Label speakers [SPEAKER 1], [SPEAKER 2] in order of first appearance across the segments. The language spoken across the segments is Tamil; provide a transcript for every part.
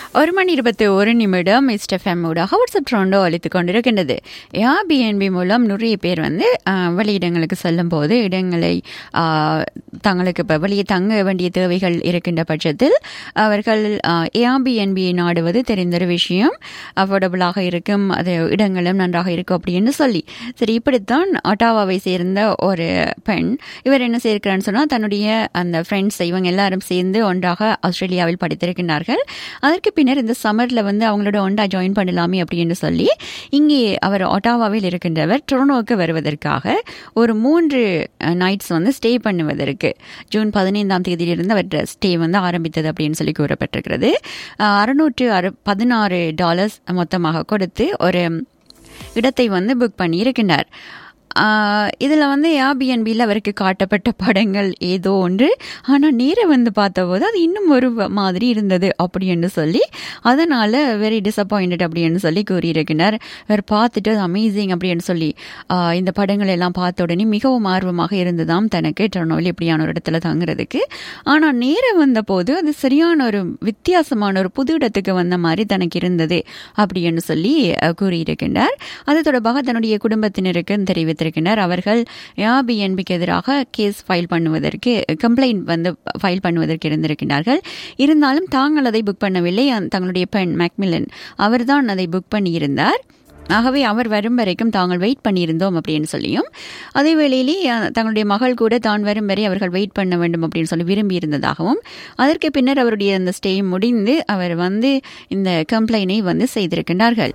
[SPEAKER 1] ஒரு மணி இருபத்தி ஒரு நிமிடம் இஸ்டெஃப்எம் ஊடாக வாட்ஸ்அப் ட்ரோண்டோ அளித்துக் கொண்டிருக்கின்றது ஏபிஎன்பி மூலம் நிறைய பேர் வந்து ஆஹ், வெளியிடங்களுக்கு செல்லும் போது இடங்களை ஆஹ், தங்களுக்கு இப்போ வெளியே தங்க வேண்டிய தேவைகள் இருக்கின்ற பட்சத்தில் அவர்கள் ஏபிஎன்பியை நாடுவது தெரிந்த ஒரு விஷயம் அஃபோர்டபுளாக இருக்கும் அது இடங்களும் நன்றாக இருக்கும் அப்படின்னு சொல்லி சரி இப்படித்தான் ஒட்டாவாவை சேர்ந்த ஒரு பெண் இவர் என்ன செய்யிருக்கிறான்னு சொன்னால் தன்னுடைய அந்த ஃப்ரெண்ட்ஸ் இவங்க எல்லாரும் சேர்ந்து ஒன்றாக ஆஸ்திரேலியாவில் படித்திருக்கின்றார்கள் அதற்கு பின்னர் இந்த சம்மரில் வந்து அவங்களோட ஒண்டா ஜாயின் பண்ணலாமே அப்படின்னு சொல்லி இங்கே அவர் ஒட்டாவாவில் இருக்கின்றவர் டொரனோவுக்கு வருவதற்காக ஒரு மூன்று நைட்ஸ் வந்து ஸ்டே பண்ணுவதற்கு ஜூன் பதினைந்தாம் தேதியிலிருந்து அவர் ஸ்டே வந்து ஆரம்பித்தது அப்படின்னு சொல்லி கூறப்பட்டிருக்கிறது அஹ், அறுநூற்று அறு பதினாறு டாலர்ஸ் மொத்தமாக கொடுத்து ஒரு இடத்தை வந்து புக் பண்ணி இருக்கின்றார் இதில் வந்து ஏபிஎன்பியில் அவருக்கு காட்டப்பட்ட படங்கள் ஏதோ ஒன்று ஆனால் நேர வந்து பார்த்தபோது அது இன்னும் ஒரு வ- மாதிரி இருந்தது அப்படி என்று சொல்லி அதனால் வெரி டிசப்பாயிண்டட் அப்படின்னு சொல்லி கூறியிருக்கிறார் அவர் பார்த்துட்டு அமேசிங் அப்படின்னு சொல்லி ஆஹ் இந்த படங்கள் எல்லாம் பார்த்த உடனே மிகவும் ஆர்வமாக இருந்ததாம் தனக்கு டொர்னோவில் இப்படியான ஒரு இடத்துல தங்குறதுக்கு ஆனால் நேரம் வந்தபோது அது சரியான ஒரு வித்தியாசமான ஒரு புது இடத்துக்கு வந்த மாதிரி தனக்கு இருந்தது அப்படின்னு சொல்லி அஹ், கூறியிருக்கின்றார் அது தொடர்பாக தன்னுடைய குடும்பத்தினருக்கு தெரிவித்திருக்கின்றார் அவர்கள் ஏபிஎன்பிக்கு எதிராக கேஸ் ஃபைல் பண்ணுவதற்கு கம்ப்ளைண்ட் வந்து ஃபைல் பண்ணுவதற்கு இருந்திருக்கின்றார்கள் இருந்தாலும் தாங்கள் அதை புக் பண்ணவில்லை அந்த- தங்களுடைய பெண் மேக்மிலன் அவர்தான் அதை புக் பண்ணியிருந்தார் ஆகவே அவர் வரும் வரைக்கும் தாங்கள் வெயிட் பண்ணியிருந்தோம் அப்படின்னு சொல்லியும் அதே வேளையிலே அஹ், தங்களுடைய மகள் கூட தான் வரும் வரை அவர்கள் வெயிட் பண்ண வேண்டும் அப்படின்னு சொல்லி விரும்பி இருந்ததாகவும் அதற்கு பின்னர் அவருடைய அந்த ஸ்டே முடிந்து அவர் வந்து இந்த கம்ப்ளைனை வந்து செய்திருக்கின்றார்கள்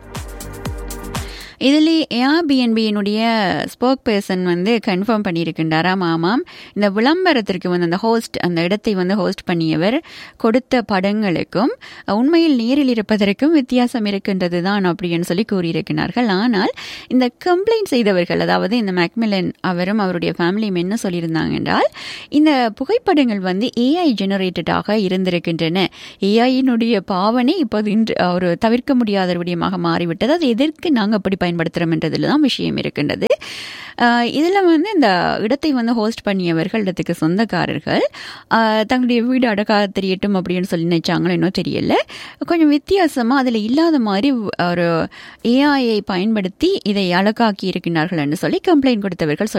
[SPEAKER 1] இதில் ஏஆர்பிஎன்பியினுடைய ஸ்போக் பர்சன் வந்து கன்ஃபார்ம் பண்ணியிருக்கின்றாராம் ஆமாம் இந்த விளம்பரத்திற்கு வந்து அந்த ஹோஸ்ட் அந்த இடத்தை வந்து ஹோஸ்ட் பண்ணியவர் கொடுத்த படங்களுக்கும் உண்மையில் நேரில் இருப்பதற்கும் வித்தியாசம் இருக்கின்றது தான் அப்படின்னு சொல்லி கூறியிருக்கிறார்கள் ஆனால் இந்த கம்ப்ளைண்ட் செய்தவர்கள் அதாவது இந்த மேக்மிலன் அவரும் அவருடைய ஃபேமிலியும் என்ன சொல்லியிருந்தாங்க என்றால் இந்த புகைப்படங்கள் வந்து ஏஐ ஜெனரேட்டடாக இருந்திருக்கின்றன ஏஐயினுடைய பாவனை இப்போது இன்று ஒரு தவிர்க்க முடியாத ஒரு விடயமாக மாறிவிட்டது அது எதற்கு நாங்கள் அப்படி பயன்படுத்துகிறோம் என்றதில் தான் விஷயம் இருக்கின்றது இதில் வந்து இந்த இடத்தை வந்து ஹோஸ்ட் பண்ணியவர்கள் இடத்துக்கு சொந்தக்காரர்கள் ஆஹ், தங்களுடைய வீடு அடக்கா தெரியட்டும் அப்படின்னு சொல்லி நினைச்சாங்களோ இன்னும் தெரியல கொஞ்சம் வித்தியாசமாக அதில் இல்லாத மாதிரி ஒரு ஏஐயை பயன்படுத்தி இதை அழகாக்கி இருக்கின்றார்கள் என்று சொல்லி கம்ப்ளைண்ட் கொடுத்தவர்கள் சொல்லி